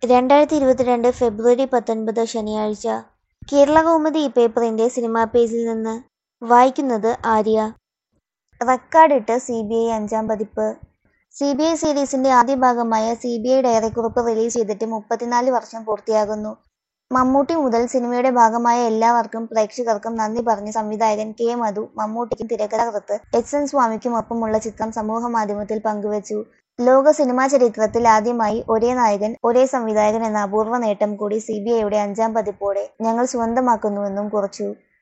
രണ്ടായിരത്തി ഇരുപത്തിരണ്ട് ഫെബ്രുവരി പത്തൊൻപത് ശനിയാഴ്ച കേരളകൗമുദി ഈ പേപ്പറിന്റെ സിനിമാ പേജിൽ നിന്ന് വായിക്കുന്നത് ആര്യ റെക്കാർഡിട്ട് സി ബി ഐ അഞ്ചാം പതിപ്പ് സി ബി ഐ സീരീസിന്റെ ആദ്യ ഭാഗമായ സി ബി ഐ ഡയറിക്കുറിപ്പ് റിലീസ് ചെയ്തിട്ട് മുപ്പത്തിനാല് വർഷം പൂർത്തിയാകുന്നു മമ്മൂട്ടി മുതൽ സിനിമയുടെ ഭാഗമായ എല്ലാവർക്കും പ്രേക്ഷകർക്കും നന്ദി പറഞ്ഞ് സംവിധായകൻ കെ മധു മമ്മൂട്ടിക്കും തിരക്കഥാകൃത്ത് എച്ച് എൻ സ്വാമിക്കുമൊപ്പമുള്ള ചിത്രം സമൂഹമാധ്യമത്തിൽ പങ്കുവച്ചു ലോക സിനിമാ ചരിത്രത്തിൽ ആദ്യമായി ഒരേ നായകൻ ഒരേ സംവിധായകൻ എന്ന അപൂർവ നേട്ടം കൂടി സി ബി ഐയുടെ അഞ്ചാം പതിപ്പോടെ ഞങ്ങൾ സ്വന്തമാക്കുന്നുവെന്നും കുറിച്ചു